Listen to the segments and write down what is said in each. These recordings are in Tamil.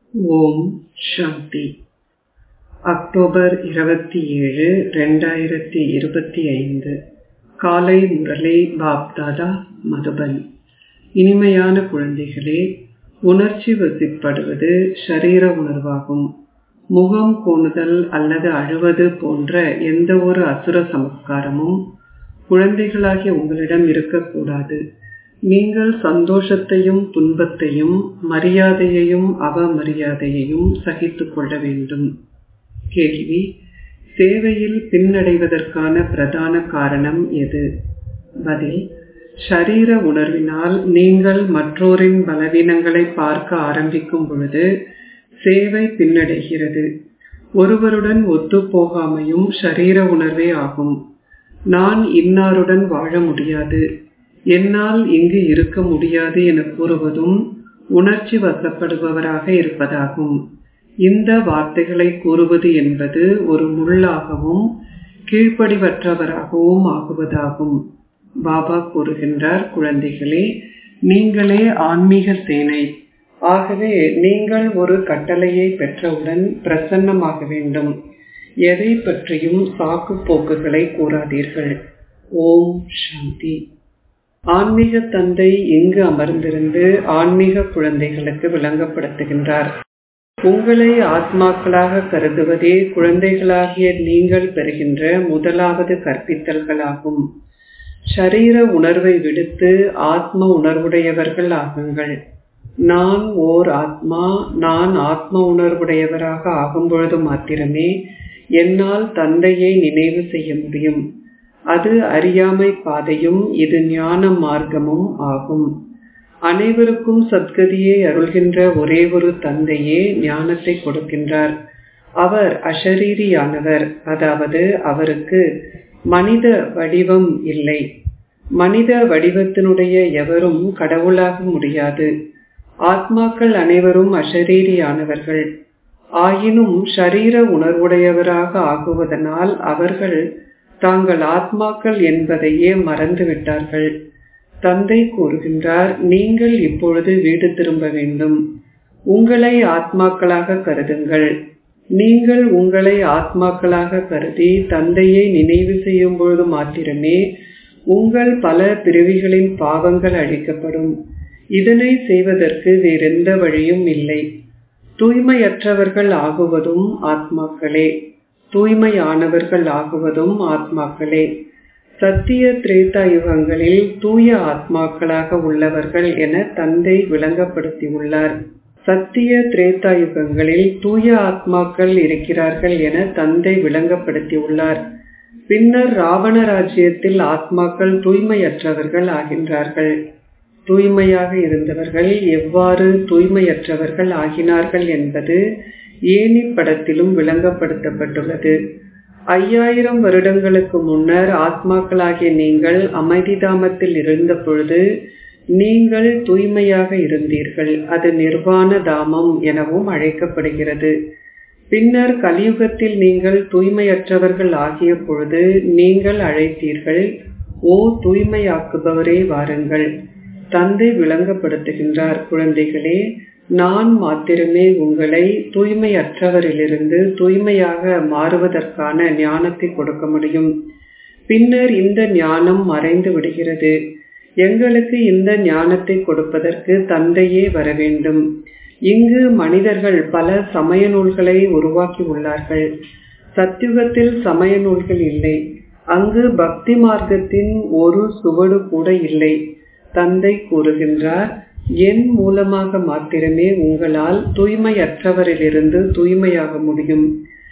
ஓம் சாந்தி அக்டோபர் இருபத்தி ஏழு ரெண்டாயிரத்தி இருபத்தி ஐந்து காலை முரளி பாப்தாதா மதுபன் இனிமையான குழந்தைகளே உணர்ச்சி வசிப்படுவது ஷரீர உணர்வாகும் முகம் கோணுதல் அல்லது அழுவது போன்ற எந்த ஒரு அசுர சமஸ்காரமும் குழந்தைகளாகிய உங்களிடம் இருக்கக்கூடாது நீங்கள் சந்தோஷத்தையும் துன்பத்தையும் மரியாதையையும் அவமரியாதையையும் சகித்துக் கொள்ள வேண்டும் கேள்வி சேவையில் பின்னடைவதற்கான பிரதான காரணம் எது பதில் ஷரீர உணர்வினால் நீங்கள் மற்றோரின் பலவீனங்களை பார்க்க ஆரம்பிக்கும் பொழுது சேவை பின்னடைகிறது ஒருவருடன் ஒத்துப்போகாமையும் ஷரீர உணர்வே ஆகும் நான் இன்னாருடன் வாழ முடியாது என்னால் இங்கு இருக்க முடியாது என கூறுவதும் உணர்ச்சி வசப்படுபவராக இருப்பதாகும் இந்த வார்த்தைகளை கூறுவது என்பது ஒரு முள்ளாகவும் கீழ்ப்படிவற்றவராகவும் ஆகுவதாகும் பாபா கூறுகின்றார் குழந்தைகளே நீங்களே ஆன்மீக சேனை ஆகவே நீங்கள் ஒரு கட்டளையை பெற்றவுடன் பிரசன்னமாக வேண்டும் எதை பற்றியும் சாக்கு போக்குகளை கூறாதீர்கள் ஓம் சாந்தி ஆன்மீக தந்தை இங்கு அமர்ந்திருந்து ஆன்மீக குழந்தைகளுக்கு விளங்கப்படுத்துகின்றார் உங்களை ஆத்மாக்களாக கருதுவதே குழந்தைகளாகிய நீங்கள் பெறுகின்ற முதலாவது கற்பித்தல்களாகும் ஷரீர உணர்வை விடுத்து ஆத்ம உணர்வுடையவர்கள் ஆகுங்கள் நான் ஓர் ஆத்மா நான் ஆத்ம உணர்வுடையவராக ஆகும் பொழுது மாத்திரமே என்னால் தந்தையை நினைவு செய்ய முடியும் அது அறியாமை பாதையும் இது ஞான மார்க்கமும் ஆகும் அனைவருக்கும் சத்கதியை அருள்கின்ற ஒரே ஒரு தந்தையே ஞானத்தை கொடுக்கின்றார் அவர் அஷரீரியானவர் அதாவது அவருக்கு மனித வடிவம் இல்லை மனித வடிவத்தினுடைய எவரும் கடவுளாக முடியாது ஆத்மாக்கள் அனைவரும் அஷரீரியானவர்கள் ஆயினும் ஷரீர உணர்வுடையவராக ஆகுவதனால் அவர்கள் தாங்கள் ஆத்மாக்கள் என்பதையே மறந்துவிட்டார்கள் தந்தை கூறுகின்றார் நீங்கள் இப்பொழுது வீடு திரும்ப வேண்டும் உங்களை ஆத்மாக்களாக கருதுங்கள் நீங்கள் உங்களை ஆத்மாக்களாக கருதி தந்தையை நினைவு செய்யும் பொழுது மாத்திரமே உங்கள் பல பிறவிகளின் பாவங்கள் அழிக்கப்படும் இதனை செய்வதற்கு வேறெந்த வழியும் இல்லை தூய்மையற்றவர்கள் ஆகுவதும் ஆத்மாக்களே தூய்மையானவர்கள் ஆகுவதும் ஆத்மாக்களே சத்திய திரேதா யுகங்களில் தூய ஆத்மாக்களாக உள்ளவர்கள் என தந்தை விளங்கப்படுத்தியுள்ளார் சத்திய திரேதா யுகங்களில் தூய ஆத்மாக்கள் இருக்கிறார்கள் என தந்தை விளங்கப்படுத்தியுள்ளார் பின்னர் ராவண ராஜ்யத்தில் ஆத்மாக்கள் தூய்மையற்றவர்கள் ஆகின்றார்கள் தூய்மையாக இருந்தவர்கள் எவ்வாறு தூய்மையற்றவர்கள் ஆகினார்கள் என்பது ஏனி படத்திலும் விளங்கப்படுத்தப்பட்டுள்ளது ஐயாயிரம் வருடங்களுக்கு முன்னர் ஆத்மாக்களாகிய நீங்கள் அமைதிதாமத்தில் இருந்த பொழுது நீங்கள் தூய்மையாக இருந்தீர்கள் அது நிர்வாண தாமம் எனவும் அழைக்கப்படுகிறது பின்னர் கலியுகத்தில் நீங்கள் தூய்மையற்றவர்கள் ஆகிய பொழுது நீங்கள் அழைத்தீர்கள் ஓ தூய்மையாக்குபவரே வாருங்கள் தந்தை விளங்கப்படுத்துகின்றார் குழந்தைகளே நான் மாத்திரமே உங்களை தூய்மையற்றவரிலிருந்து தூய்மையாக மாறுவதற்கான ஞானத்தை கொடுக்க முடியும் பின்னர் இந்த ஞானம் மறைந்து விடுகிறது எங்களுக்கு இந்த ஞானத்தை கொடுப்பதற்கு தந்தையே வர வேண்டும் இங்கு மனிதர்கள் பல சமய நூல்களை உருவாக்கி உள்ளார்கள் சத்தியுகத்தில் சமய நூல்கள் இல்லை அங்கு பக்தி மார்க்கத்தின் ஒரு சுவடு கூட இல்லை தந்தை கூறுகின்றார் என் மூலமாக மாத்திரமே உங்களால் தூய்மையற்றவரிலிருந்து தூய்மையாக முடியும்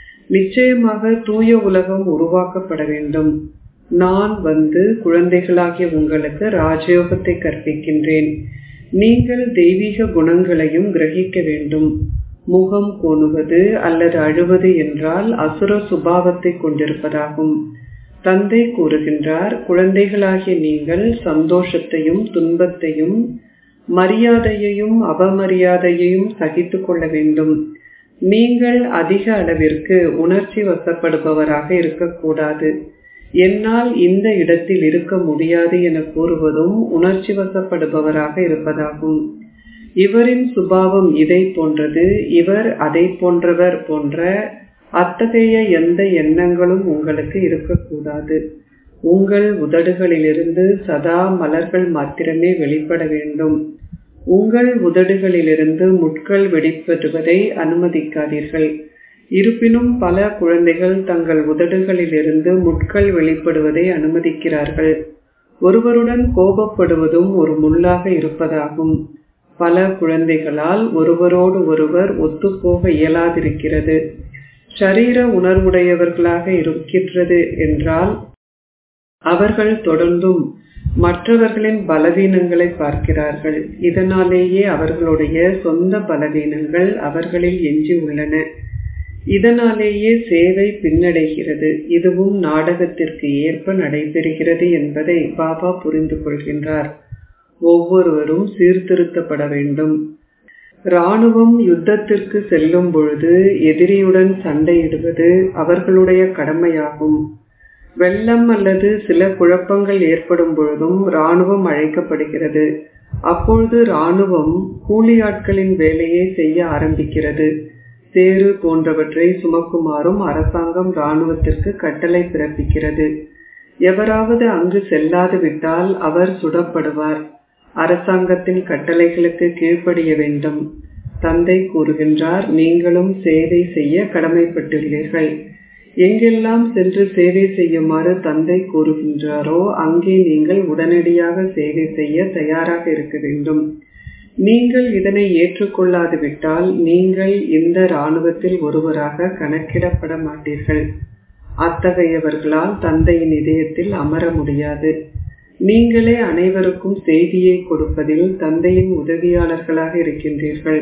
நிச்சயமாக தூய உலகம் உருவாக்கப்பட வேண்டும் நான் வந்து குழந்தைகளாகிய உங்களுக்கு ராஜயோகத்தை கற்பிக்கின்றேன் நீங்கள் தெய்வீக குணங்களையும் கிரகிக்க வேண்டும் முகம் கோணுவது அல்லது அழுவது என்றால் அசுர சுபாவத்தை கொண்டிருப்பதாகும் தந்தை கூறுகின்றார் குழந்தைகளாகிய நீங்கள் சந்தோஷத்தையும் துன்பத்தையும் மரியாதையையும் அவமரியாதையையும் சகித்து கொள்ள வேண்டும் நீங்கள் அதிக அளவிற்கு உணர்ச்சி வசப்படுபவராக இருக்கக்கூடாது என்னால் இந்த இடத்தில் இருக்க முடியாது என கூறுவதும் உணர்ச்சி வசப்படுபவராக இருப்பதாகும் இவரின் சுபாவம் இதை போன்றது இவர் அதை போன்றவர் போன்ற அத்தகைய எந்த எண்ணங்களும் உங்களுக்கு இருக்கக்கூடாது உங்கள் உதடுகளிலிருந்து சதா மலர்கள் மாத்திரமே வெளிப்பட வேண்டும் உங்கள் உதடுகளிலிருந்து முட்கள் வெடிப்படுவதை அனுமதிக்காதீர்கள் இருப்பினும் பல குழந்தைகள் தங்கள் உதடுகளிலிருந்து முட்கள் வெளிப்படுவதை அனுமதிக்கிறார்கள் ஒருவருடன் கோபப்படுவதும் ஒரு முள்ளாக இருப்பதாகும் பல குழந்தைகளால் ஒருவரோடு ஒருவர் ஒத்துப்போக இயலாதிருக்கிறது ஷரீர உணர்வுடையவர்களாக இருக்கின்றது என்றால் அவர்கள் தொடர்ந்தும் மற்றவர்களின் பலவீனங்களை பார்க்கிறார்கள் இதனாலேயே அவர்களுடைய சொந்த பலவீனங்கள் அவர்களில் எஞ்சி உள்ளன இதனாலேயே சேவை பின்னடைகிறது இதுவும் நாடகத்திற்கு ஏற்ப நடைபெறுகிறது என்பதை பாபா புரிந்து கொள்கின்றார் ஒவ்வொருவரும் சீர்திருத்தப்பட வேண்டும் இராணுவம் யுத்தத்திற்கு செல்லும் பொழுது எதிரியுடன் சண்டையிடுவது அவர்களுடைய கடமையாகும் வெள்ளம் அல்லது சில குழப்பங்கள் ஏற்படும் பொழுதும் இராணுவம் அழைக்கப்படுகிறது அப்பொழுது இராணுவம் கூலியாட்களின் வேலையை செய்ய ஆரம்பிக்கிறது சேறு போன்றவற்றை சுமக்குமாறும் அரசாங்கம் இராணுவத்திற்கு கட்டளை பிறப்பிக்கிறது எவராவது அங்கு செல்லாது விட்டால் அவர் சுடப்படுவார் அரசாங்கத்தின் கட்டளைகளுக்கு கீழ்ப்படிய வேண்டும் தந்தை கூறுகின்றார் நீங்களும் சேவை செய்ய கடமைப்பட்டுள்ளீர்கள் எங்கெல்லாம் சென்று சேவை செய்யுமாறு தந்தை கூறுகின்றாரோ அங்கே நீங்கள் உடனடியாக சேவை செய்ய தயாராக இருக்க வேண்டும் நீங்கள் இதனை ஏற்றுக்கொள்ளாது விட்டால் நீங்கள் இந்த இராணுவத்தில் ஒருவராக கணக்கிடப்பட மாட்டீர்கள் அத்தகையவர்களால் தந்தையின் இதயத்தில் அமர முடியாது நீங்களே அனைவருக்கும் செய்தியை கொடுப்பதில் தந்தையின் உதவியாளர்களாக இருக்கின்றீர்கள்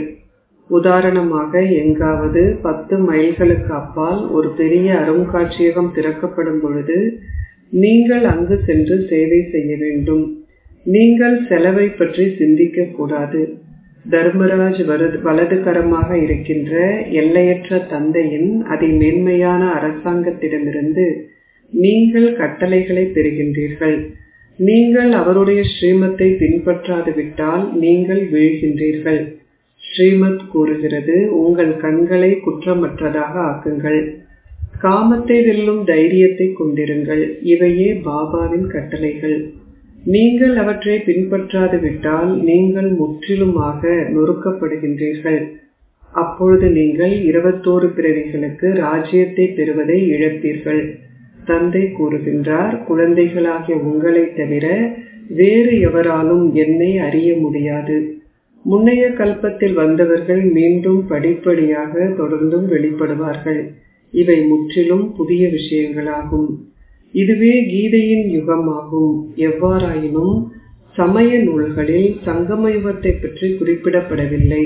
உதாரணமாக எங்காவது பத்து மைல்களுக்கு அப்பால் ஒரு பெரிய அருங்காட்சியகம் திறக்கப்படும் பொழுது நீங்கள் அங்கு சென்று சேவை செய்ய வேண்டும் நீங்கள் செலவை பற்றி சிந்திக்க கூடாது தர்மராஜ் வலதுகரமாக இருக்கின்ற எல்லையற்ற தந்தையின் அதி மேன்மையான அரசாங்கத்திடமிருந்து நீங்கள் கட்டளைகளை பெறுகின்றீர்கள் நீங்கள் அவருடைய ஸ்ரீமத்தை பின்பற்றாது விட்டால் நீங்கள் வீழ்கின்றீர்கள் ஸ்ரீமத் கூறுகிறது உங்கள் கண்களை குற்றமற்றதாக ஆக்குங்கள் காமத்தை வெல்லும் தைரியத்தை கொண்டிருங்கள் இவையே பாபாவின் கட்டளைகள் நீங்கள் அவற்றை பின்பற்றாது விட்டால் நீங்கள் முற்றிலுமாக நொறுக்கப்படுகின்றீர்கள் அப்பொழுது நீங்கள் இருபத்தோரு பிறவிகளுக்கு ராஜ்யத்தை பெறுவதை இழப்பீர்கள் தந்தை கூறுகின்றார் குழந்தைகளாகிய உங்களை தவிர வேறு எவராலும் என்னை அறிய முடியாது முன்னைய கல்பத்தில் வந்தவர்கள் மீண்டும் படிப்படியாக தொடர்ந்தும் வெளிப்படுவார்கள் இவை முற்றிலும் புதிய விஷயங்களாகும் இதுவே கீதையின் யுகமாகும் எவ்வாறாயினும் சமய நூல்களில் சங்கம யுகத்தை பற்றி குறிப்பிடப்படவில்லை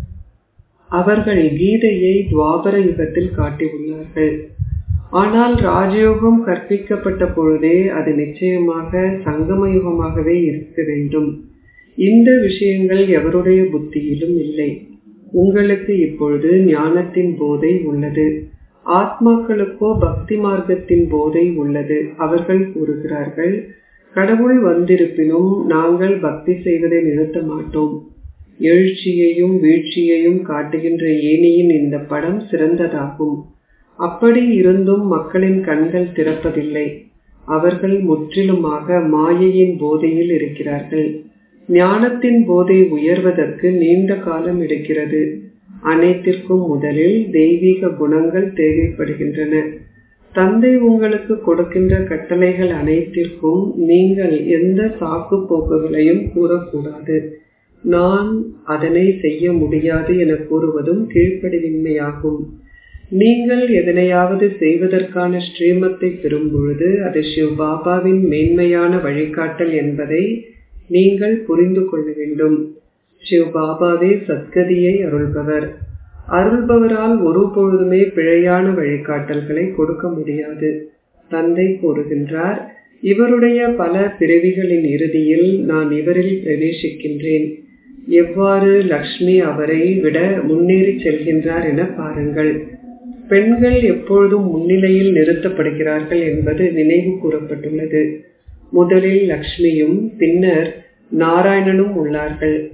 அவர்கள் கீதையை துவாபர யுகத்தில் காட்டியுள்ளார்கள் ஆனால் ராஜயோகம் கற்பிக்கப்பட்ட பொழுதே அது நிச்சயமாக சங்கம யுகமாகவே இருக்க வேண்டும் இந்த விஷயங்கள் எவருடைய புத்தியிலும் இல்லை உங்களுக்கு இப்பொழுது ஞானத்தின் போதை உள்ளது ஆத்மாக்களுக்கோ பக்தி மார்க்கத்தின் போதை உள்ளது அவர்கள் கூறுகிறார்கள் கடவுள் வந்திருப்பினும் நாங்கள் பக்தி செய்வதை நிறுத்த மாட்டோம் எழுச்சியையும் வீழ்ச்சியையும் காட்டுகின்ற ஏனியின் இந்த படம் சிறந்ததாகும் அப்படி இருந்தும் மக்களின் கண்கள் திறப்பதில்லை அவர்கள் முற்றிலுமாக மாயையின் போதையில் இருக்கிறார்கள் ஞானத்தின் போதை உயர்வதற்கு நீண்ட காலம் எடுக்கிறது அனைத்திற்கும் முதலில் தெய்வீக குணங்கள் தேவைப்படுகின்றன தந்தை உங்களுக்கு கொடுக்கின்ற கட்டளைகள் அனைத்திற்கும் நீங்கள் எந்த சாக்கு போக்குகளையும் கூறக்கூடாது நான் அதனை செய்ய முடியாது என கூறுவதும் கீழ்ப்படிவின்மையாகும் நீங்கள் எதனையாவது செய்வதற்கான ஸ்ரீமத்தை பெறும் பொழுது அது சிவ் பாபாவின் மேன்மையான வழிகாட்டல் என்பதை நீங்கள் புரிந்து கொள்ள வேண்டும் சிவ் பாபாவே சத்கதியை அருள்பவர் அருள்பவரால் ஒரு பொழுதுமே பிழையான வழிகாட்டல்களை கொடுக்க முடியாது தந்தை கூறுகின்றார் இவருடைய பல பிறவிகளின் இறுதியில் நான் இவரில் பிரவேசிக்கின்றேன் எவ்வாறு லக்ஷ்மி அவரை விட முன்னேறி செல்கின்றார் என பாருங்கள் பெண்கள் எப்பொழுதும் முன்னிலையில் நிறுத்தப்படுகிறார்கள் என்பது நினைவு கூறப்பட்டுள்ளது முதலில் லக்ஷ்மியும் பின்னர் நாராயணனும் உள்ளார்கள்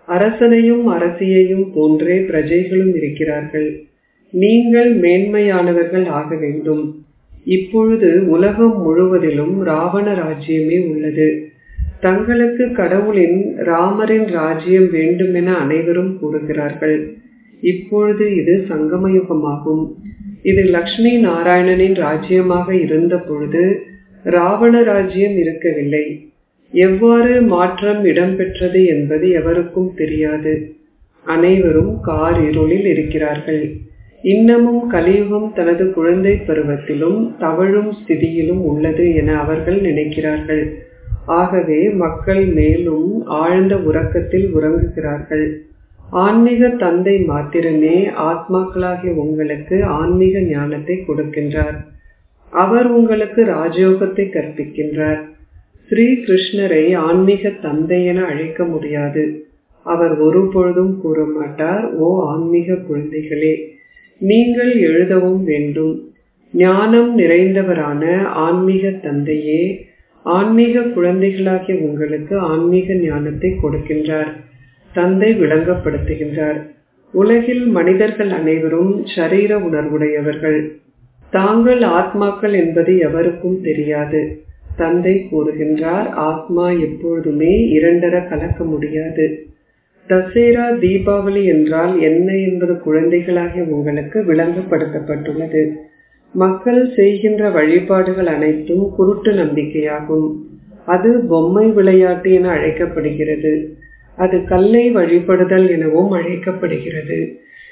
அரசனையும் அரசியையும் போன்றே பிரஜைகளும் இருக்கிறார்கள் நீங்கள் மேன்மையானவர்கள் ஆக வேண்டும் இப்பொழுது உலகம் முழுவதிலும் ராவண ராஜ்யமே உள்ளது தங்களுக்கு கடவுளின் ராமரின் ராஜ்யம் வேண்டுமென அனைவரும் கூறுகிறார்கள் இப்பொழுது இது சங்கமயுகமாகும் இது லக்ஷ்மி நாராயணனின் ராஜ்யமாக இருந்த பொழுது ராவண ராஜ்யம் இருக்கவில்லை எவ்வாறு மாற்றம் இடம்பெற்றது என்பது எவருக்கும் தெரியாது அனைவரும் கார் இருளில் இருக்கிறார்கள் இன்னமும் கலியுகம் தனது குழந்தை பருவத்திலும் தவழும் ஸ்திதியிலும் உள்ளது என அவர்கள் நினைக்கிறார்கள் ஆகவே மக்கள் மேலும் ஆழ்ந்த உறக்கத்தில் உறங்குகிறார்கள் ஆன்மீக தந்தை மாத்திரமே ஆத்மாக்களாகிய உங்களுக்கு ஆன்மீக ஞானத்தை கொடுக்கின்றார் அவர் உங்களுக்கு ராஜயோகத்தை கற்பிக்கின்றார் ஸ்ரீ கிருஷ்ணரை ஆன்மீக தந்தை என அழைக்க முடியாது அவர் ஒருபொழுதும் கூற மாட்டார் ஓ ஆன்மீக குழந்தைகளே நீங்கள் எழுதவும் வேண்டும் ஞானம் நிறைந்தவரான ஆன்மீக தந்தையே ஆன்மீக குழந்தைகளாகிய உங்களுக்கு ஆன்மீக ஞானத்தை கொடுக்கின்றார் தந்தை விளங்கப்படுத்துகின்றார் உலகில் மனிதர்கள் அனைவரும் ஷரீர உணர்வுடையவர்கள் தாங்கள் ஆத்மாக்கள் என்பது எவருக்கும் தெரியாது தந்தை கூறுகின்றார் ஆத்மா எப்பொழுதுமே இரண்டர கலக்க முடியாது தசேரா தீபாவளி என்றால் என்ன என்பது குழந்தைகளாகிய உங்களுக்கு விளங்கப்படுத்தப்பட்டுள்ளது மக்கள் செய்கின்ற வழிபாடுகள் அனைத்தும் குருட்டு நம்பிக்கையாகும் அது பொம்மை விளையாட்டு என அழைக்கப்படுகிறது அது கல்லை வழிபடுதல் எனவும் அழைக்கப்படுகிறது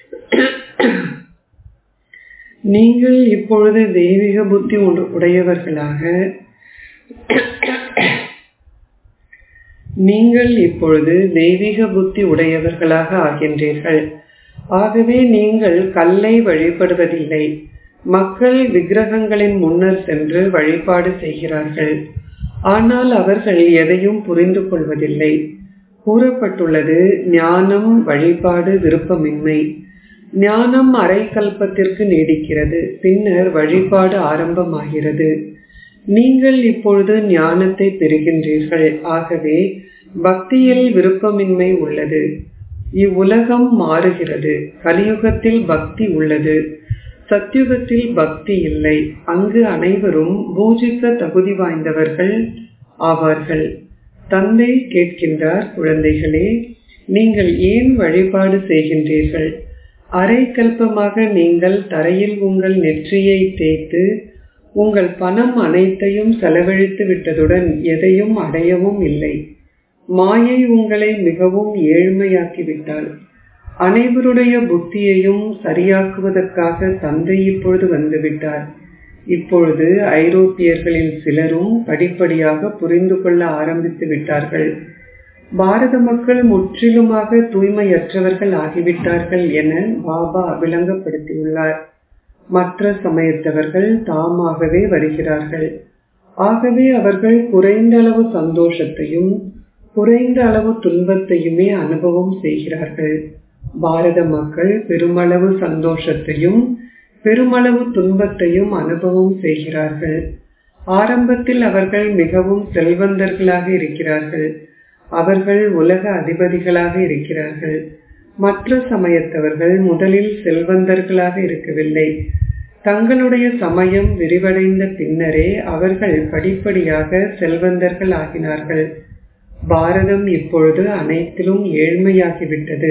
நீங்கள் இப்பொழுது தெய்வீக புத்தி உடையவர்களாக நீங்கள் இப்பொழுது தெய்வீக புத்தி உடையவர்களாக ஆகின்றீர்கள் ஆகவே நீங்கள் கல்லை வழிபடுவதில்லை மக்கள் விக்கிரகங்களின் முன்னர் சென்று வழிபாடு செய்கிறார்கள் ஆனால் அவர்கள் எதையும் புரிந்து கொள்வதில்லை கூறப்பட்டுள்ளது ஞானம் வழிபாடு விருப்பமின்மை ஞானம் அரை கல்பத்திற்கு நீடிக்கிறது பின்னர் வழிபாடு ஆரம்பமாகிறது நீங்கள் இப்பொழுது ஞானத்தை பெறுகின்றீர்கள் ஆகவே பக்தியில் விருப்பமின்மை உள்ளது இவ்வுலகம் மாறுகிறது கலியுகத்தில் பக்தி உள்ளது சத்யுகத்தில் பக்தி இல்லை அங்கு அனைவரும் பூஜிக்க தகுதி வாய்ந்தவர்கள் ஆவார்கள் தந்தை கேட்கின்றார் குழந்தைகளே நீங்கள் ஏன் வழிபாடு செய்கின்றீர்கள் அரை கல்பமாக நீங்கள் தரையில் உங்கள் நெற்றியை தேய்த்து உங்கள் பணம் அனைத்தையும் செலவழித்து விட்டதுடன் எதையும் அடையவும் இல்லை மாயை உங்களை மிகவும் ஏழ்மையாக்கிவிட்டாள் அனைவருடைய புத்தியையும் சரியாக்குவதற்காக தந்தை இப்பொழுது வந்துவிட்டார் இப்பொழுது ஐரோப்பியர்களில் சிலரும் படிப்படியாக புரிந்து கொள்ள ஆரம்பித்து விட்டார்கள் பாரத மக்கள் முற்றிலுமாக தூய்மையற்றவர்கள் ஆகிவிட்டார்கள் என பாபா விளங்கப்படுத்தியுள்ளார் மற்ற சமயத்தவர்கள் தாமாகவே வருகிறார்கள் ஆகவே அவர்கள் குறைந்த அளவு சந்தோஷத்தையும் குறைந்த அளவு துன்பத்தையுமே அனுபவம் செய்கிறார்கள் பாரத மக்கள் பெருமளவு சந்தோஷத்தையும் பெருமளவு துன்பத்தையும் அனுபவம் செய்கிறார்கள் ஆரம்பத்தில் அவர்கள் மிகவும் செல்வந்தர்களாக இருக்கிறார்கள் அவர்கள் உலக அதிபதிகளாக இருக்கிறார்கள் மற்ற சமயத்தவர்கள் முதலில் செல்வந்தர்களாக இருக்கவில்லை தங்களுடைய சமயம் விரிவடைந்த பின்னரே அவர்கள் படிப்படியாக செல்வந்தர்கள் ஆகினார்கள் பாரதம் இப்பொழுது அனைத்திலும் ஏழ்மையாகிவிட்டது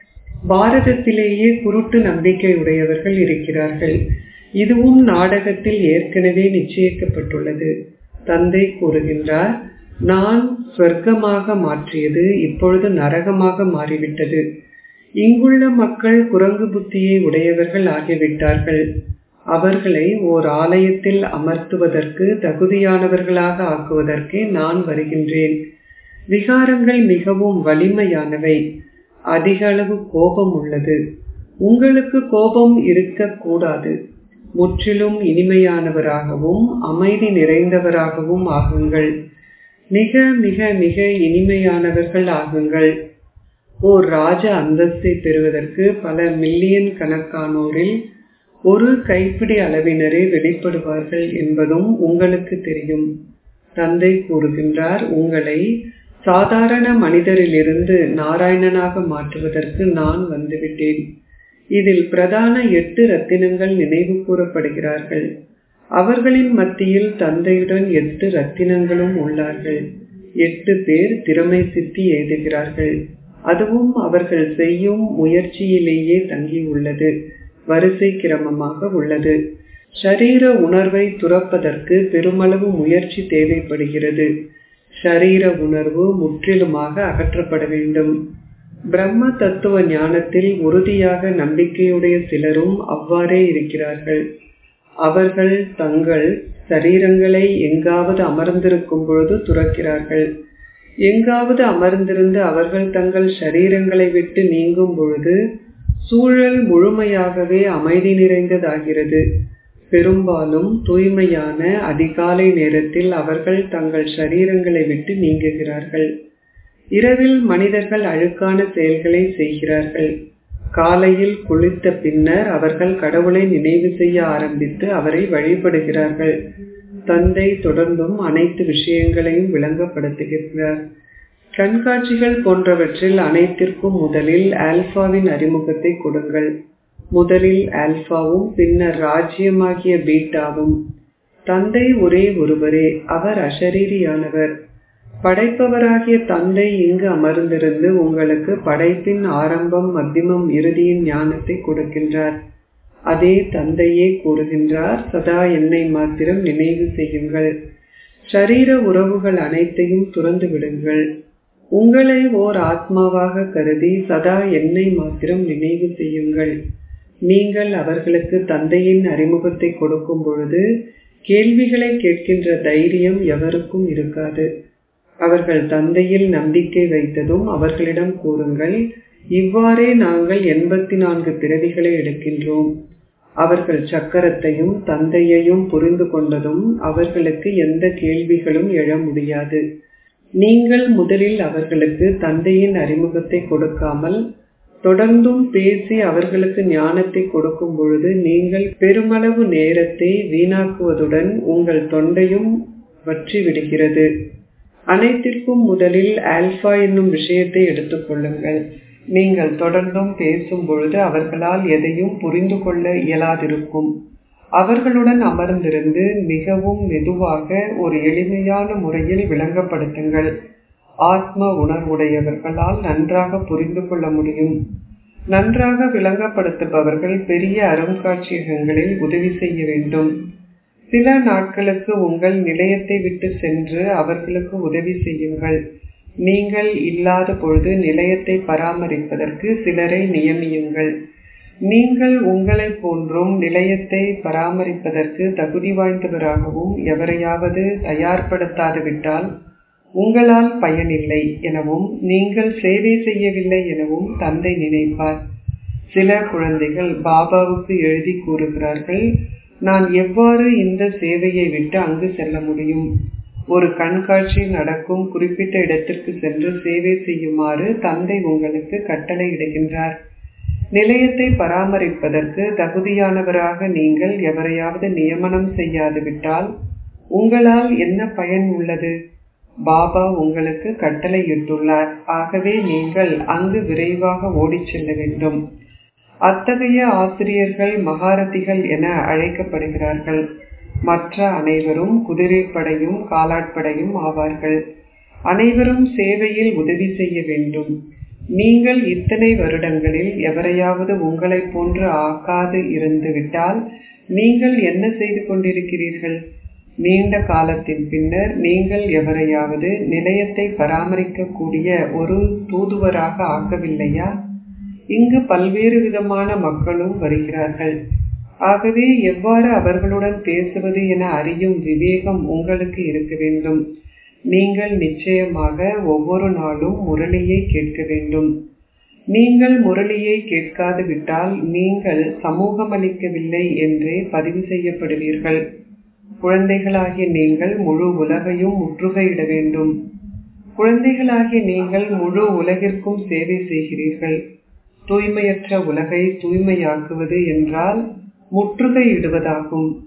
பாரதத்திலேயே குருட்டு நம்பிக்கை உடையவர்கள் இருக்கிறார்கள் இதுவும் நாடகத்தில் ஏற்கனவே நிச்சயிக்கப்பட்டுள்ளது தந்தை கூறுகின்றார் நான் சொர்க்கமாக மாற்றியது இப்பொழுது நரகமாக மாறிவிட்டது இங்குள்ள மக்கள் குரங்கு புத்தியை உடையவர்கள் ஆகிவிட்டார்கள் அவர்களை ஓர் ஆலயத்தில் அமர்த்துவதற்கு தகுதியானவர்களாக ஆக்குவதற்கே நான் வருகின்றேன் விகாரங்கள் மிகவும் வலிமையானவை அதிக அளவு கோபம் உள்ளது உங்களுக்கு கோபம் இருக்கக்கூடாது முற்றிலும் இனிமையானவராகவும் அமைதி நிறைந்தவராகவும் ஆகுங்கள் மிக மிக மிக இனிமையானவர்கள் ஆகுங்கள் ஓர் ராஜ அந்தஸ்தை பெறுவதற்கு பல மில்லியன் கணக்கானோரில் ஒரு கைப்பிடி அளவினரே வெளிப்படுவார்கள் என்பதும் உங்களுக்கு தெரியும் தந்தை கூறுகின்றார் உங்களை சாதாரண மனிதரிலிருந்து நாராயணனாக மாற்றுவதற்கு நான் வந்துவிட்டேன் இதில் பிரதான எட்டு ரத்தினங்கள் நினைவு கூறப்படுகிறார்கள் அவர்களின் மத்தியில் தந்தையுடன் எட்டு ரத்தினங்களும் உள்ளார்கள் எட்டு பேர் திறமை சித்தி எழுதுகிறார்கள் அதுவும் அவர்கள் செய்யும் முயற்சியிலேயே தங்கியுள்ளது வரிசை கிரமமாக உள்ளது ஷரீர உணர்வை துறப்பதற்கு பெருமளவு முயற்சி தேவைப்படுகிறது ஷரீர உணர்வு முற்றிலுமாக அகற்றப்பட வேண்டும் பிரம்ம தத்துவ ஞானத்தில் உறுதியாக நம்பிக்கையுடைய சிலரும் அவ்வாறே இருக்கிறார்கள் அவர்கள் தங்கள் சரீரங்களை எங்காவது அமர்ந்திருக்கும் பொழுது துறக்கிறார்கள் எங்காவது அமர்ந்திருந்து அவர்கள் தங்கள் சரீரங்களை விட்டு நீங்கும் பொழுது சூழல் முழுமையாகவே அமைதி நிறைந்ததாகிறது பெரும்பாலும் தூய்மையான அதிகாலை நேரத்தில் அவர்கள் தங்கள் சரீரங்களை விட்டு நீங்குகிறார்கள் இரவில் மனிதர்கள் அழுக்கான செயல்களை செய்கிறார்கள் காலையில் குளித்த பின்னர் அவர்கள் கடவுளை நினைவு செய்ய ஆரம்பித்து அவரை வழிபடுகிறார்கள் தந்தை தொடர்ந்தும் அனைத்து விஷயங்களையும் விளங்கப்படுத்துகிறார் கண்காட்சிகள் போன்றவற்றில் அனைத்திற்கும் முதலில் ஆல்பாவின் அறிமுகத்தை கொடுங்கள் முதலில் ஆல்பாவும் பின்னர் ராஜ்யமாகிய பீட்டாவும் தந்தை ஒரே ஒருவரே அவர் அஷரீரியானவர் படைப்பவராகிய தந்தை இங்கு அமர்ந்திருந்து உங்களுக்கு படைப்பின் ஆரம்பம் மத்தியமம் இறுதியின் ஞானத்தை கொடுக்கின்றார் அதே தந்தையே கூறுகின்றார் சதா என்னை மாத்திரம் நினைவு செய்யுங்கள் ஷரீர உறவுகள் அனைத்தையும் துறந்து விடுங்கள் உங்களை ஓர் ஆத்மாவாக கருதி சதா என்னை மாத்திரம் நினைவு செய்யுங்கள் நீங்கள் அவர்களுக்கு தந்தையின் அறிமுகத்தை கொடுக்கும் பொழுது கேள்விகளை கேட்கின்ற தைரியம் எவருக்கும் இருக்காது அவர்கள் தந்தையில் நம்பிக்கை வைத்ததும் அவர்களிடம் கூறுங்கள் இவ்வாறே நாங்கள் எண்பத்தி நான்கு பிறவிகளை எடுக்கின்றோம் அவர்கள் சக்கரத்தையும் தந்தையையும் புரிந்து கொண்டதும் அவர்களுக்கு எந்த கேள்விகளும் எழ முடியாது நீங்கள் முதலில் அவர்களுக்கு தந்தையின் அறிமுகத்தை கொடுக்காமல் தொடர்ந்தும் பேசி அவர்களுக்கு ஞானத்தை கொடுக்கும் பொழுது நீங்கள் பெருமளவு நேரத்தை வீணாக்குவதுடன் உங்கள் தொண்டையும் வற்றி விடுகிறது அனைத்திற்கும் முதலில் ஆல்பா என்னும் விஷயத்தை எடுத்துக்கொள்ளுங்கள் நீங்கள் தொடர்ந்தும் பேசும் பொழுது அவர்களால் எதையும் புரிந்து கொள்ள இயலாதிருக்கும் அவர்களுடன் அமர்ந்திருந்து மிகவும் மெதுவாக ஒரு எளிமையான முறையில் விளங்கப்படுத்துங்கள் ஆத்ம உணர்வுடையவர்களால் நன்றாக புரிந்து கொள்ள முடியும் நன்றாக விளங்கப்படுத்துபவர்கள் பெரிய அருங்காட்சியகங்களில் உதவி செய்ய வேண்டும் சில நாட்களுக்கு உங்கள் நிலையத்தை விட்டு சென்று அவர்களுக்கு உதவி செய்யுங்கள் நீங்கள் இல்லாத பொழுது நிலையத்தை பராமரிப்பதற்கு சிலரை நியமியுங்கள் நீங்கள் உங்களை போன்றும் நிலையத்தை பராமரிப்பதற்கு தகுதி வாய்ந்தவராகவும் எவரையாவது தயார்படுத்தாது விட்டால் உங்களால் பயனில்லை எனவும் நீங்கள் சேவை செய்யவில்லை எனவும் தந்தை நினைப்பார் சில குழந்தைகள் பாபாவுக்கு எழுதி கூறுகிறார்கள் நான் எவ்வாறு இந்த சேவையை விட்டு அங்கு செல்ல முடியும் ஒரு கண்காட்சி நடக்கும் குறிப்பிட்ட இடத்திற்கு சென்று சேவை செய்யுமாறு தந்தை உங்களுக்கு கட்டளை இடுகின்றார் நிலையத்தை பராமரிப்பதற்கு தகுதியானவராக நீங்கள் எவரையாவது நியமனம் செய்யாது விட்டால் உங்களால் என்ன பயன் உள்ளது பாபா உங்களுக்கு கட்டளையிட்டுள்ளார் ஆகவே நீங்கள் அங்கு விரைவாக ஓடிச் செல்ல வேண்டும் அத்தகைய ஆசிரியர்கள் மகாரதிகள் என அழைக்கப்படுகிறார்கள் மற்ற அனைவரும் குதிரைப்படையும் காலாட்படையும் ஆவார்கள் அனைவரும் சேவையில் உதவி செய்ய வேண்டும் நீங்கள் இத்தனை வருடங்களில் எவரையாவது உங்களை போன்று ஆக்காது இருந்து விட்டால் நீங்கள் என்ன செய்து கொண்டிருக்கிறீர்கள் நீண்ட காலத்தின் பின்னர் நீங்கள் எவரையாவது நிலையத்தை பராமரிக்கக்கூடிய ஒரு தூதுவராக ஆக்கவில்லையா இங்கு பல்வேறு விதமான மக்களும் வருகிறார்கள் ஆகவே எவ்வாறு அவர்களுடன் பேசுவது என அறியும் விவேகம் உங்களுக்கு இருக்க வேண்டும் நீங்கள் நிச்சயமாக ஒவ்வொரு நாளும் முரளியை கேட்க வேண்டும் நீங்கள் முரளியை கேட்காது விட்டால் நீங்கள் சமூகமளிக்கவில்லை என்றே பதிவு செய்யப்படுவீர்கள் குழந்தைகளாகிய நீங்கள் முழு உலகையும் முற்றுகையிட வேண்டும் குழந்தைகளாகிய நீங்கள் முழு உலகிற்கும் சேவை செய்கிறீர்கள் தூய்மையற்ற உலகை தூய்மையாக்குவது என்றால் முற்றுகையிடுவதாகும்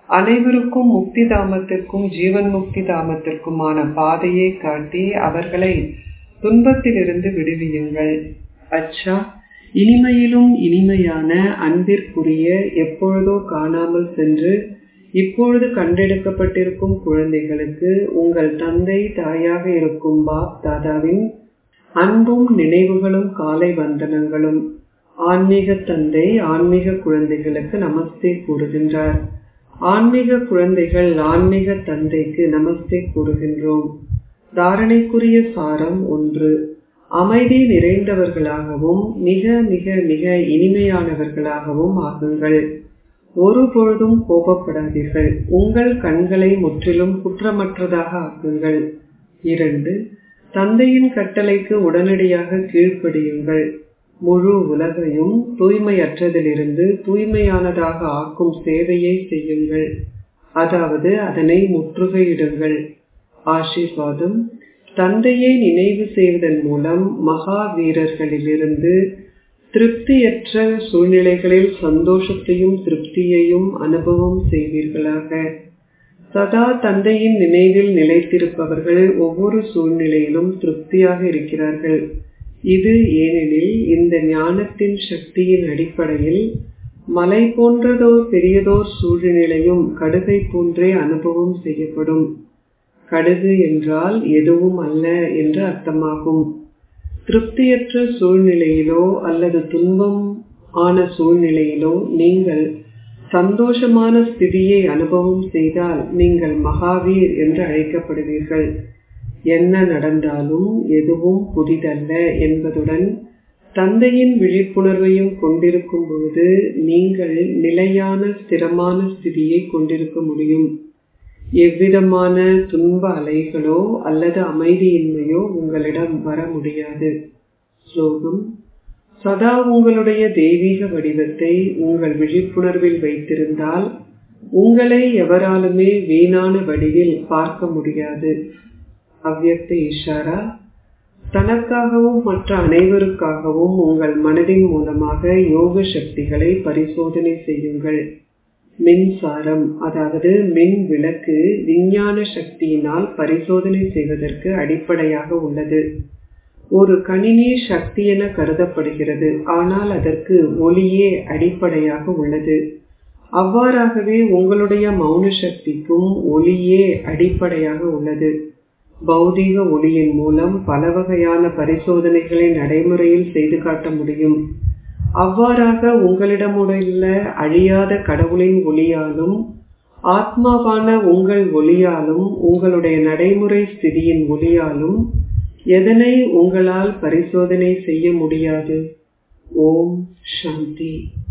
அனைவருக்கும் முக்தி தாமத்திற்கும் ஜீவன் முக்தி தாமத்திற்குமான பாதையை காட்டி அவர்களை துன்பத்திலிருந்து விடுவியுங்கள் அச்சா இனிமையிலும் இனிமையான அன்பிற்குரிய எப்பொழுதோ காணாமல் சென்று இப்பொழுது கண்டெடுக்கப்பட்டிருக்கும் குழந்தைகளுக்கு உங்கள் தந்தை தாயாக இருக்கும் பாப் தாதாவின் அன்பும் நினைவுகளும் காலை வந்தனங்களும் ஆன்மீக தந்தை ஆன்மீக குழந்தைகளுக்கு நமஸ்தே கூறுகின்றார் ஆன்மீக குழந்தைகள் ஆன்மீக தந்தைக்கு நமஸ்தே கூறுகின்றோம் தாரணைக்குரிய சாரம் ஒன்று அமைதி நிறைந்தவர்களாகவும் மிக மிக மிக இனிமையானவர்களாகவும் ஆகுங்கள் ஒரு பொழுதும் கோபப்படாதீர்கள் உங்கள் கண்களை முற்றிலும் குற்றமற்றதாக ஆக்குங்கள் இரண்டு தந்தையின் கட்டளைக்கு உடனடியாக கீழ்ப்படியுங்கள் முழு உலகையும் தூய்மையற்றதிலிருந்து தூய்மையானதாக ஆக்கும் சேவையை செய்யுங்கள் அதாவது அதனை முற்றுகையிடுங்கள் ஆசீர்வாதம் தந்தையை நினைவு செய்வதன் மூலம் மகா வீரர்களிலிருந்து திருப்தியற்ற சூழ்நிலைகளில் சந்தோஷத்தையும் திருப்தியையும் அனுபவம் செய்வீர்களாக சதா தந்தையின் நினைவில் நிலைத்திருப்பவர்கள் ஒவ்வொரு சூழ்நிலையிலும் திருப்தியாக இருக்கிறார்கள் இது ஏனெனில் இந்த ஞானத்தின் சக்தியின் அடிப்படையில் மலை போன்றதோர் பெரியதோர் சூழ்நிலையும் கடுகை போன்றே அனுபவம் செய்யப்படும் கடுகு என்றால் எதுவும் அல்ல என்று அர்த்தமாகும் திருப்தியற்ற சூழ்நிலையிலோ அல்லது துன்பம் ஆன சூழ்நிலையிலோ நீங்கள் சந்தோஷமான ஸ்திதியை அனுபவம் செய்தால் நீங்கள் மகாவீர் என்று அழைக்கப்படுவீர்கள் என்ன நடந்தாலும் எதுவும் புதிதல்ல என்பதுடன் தந்தையின் விழிப்புணர்வையும் கொண்டிருக்கும் பொழுது நீங்கள் நிலையான ஸ்திரமான ஸ்திதியை கொண்டிருக்க முடியும் எவ்விதமான துன்ப அலைகளோ அல்லது அமைதியின்மையோ உங்களிடம் வர முடியாது ஸ்லோகம் சதா உங்களுடைய தெய்வீக வடிவத்தை உங்கள் விழிப்புணர்வில் வைத்திருந்தால் உங்களை எவராலுமே வீணான வடிவில் பார்க்க முடியாது அவ்வியக்த இஷாரா தனக்காகவும் மற்ற அனைவருக்காகவும் உங்கள் மனதின் மூலமாக யோக சக்திகளை பரிசோதனை செய்யுங்கள் மின்சாரம் அதாவது மின் விளக்கு விஞ்ஞான சக்தியினால் பரிசோதனை செய்வதற்கு அடிப்படையாக உள்ளது ஒரு கணினி சக்தி என கருதப்படுகிறது ஆனால் அதற்கு ஒளியே அடிப்படையாக உள்ளது அவ்வாறாகவே உங்களுடைய மௌன சக்திக்கும் ஒளியே அடிப்படையாக உள்ளது பௌதீக ஒளியின் மூலம் பல வகையான பரிசோதனைகளை நடைமுறையில் செய்து காட்ட முடியும் அவ்வாறாக உங்களிடமுள்ள அழியாத கடவுளின் ஒளியாலும் ஆத்மாவான உங்கள் ஒளியாலும் உங்களுடைய நடைமுறை ஸ்திதியின் ஒளியாலும் எதனை உங்களால் பரிசோதனை செய்ய முடியாது ஓம் சாந்தி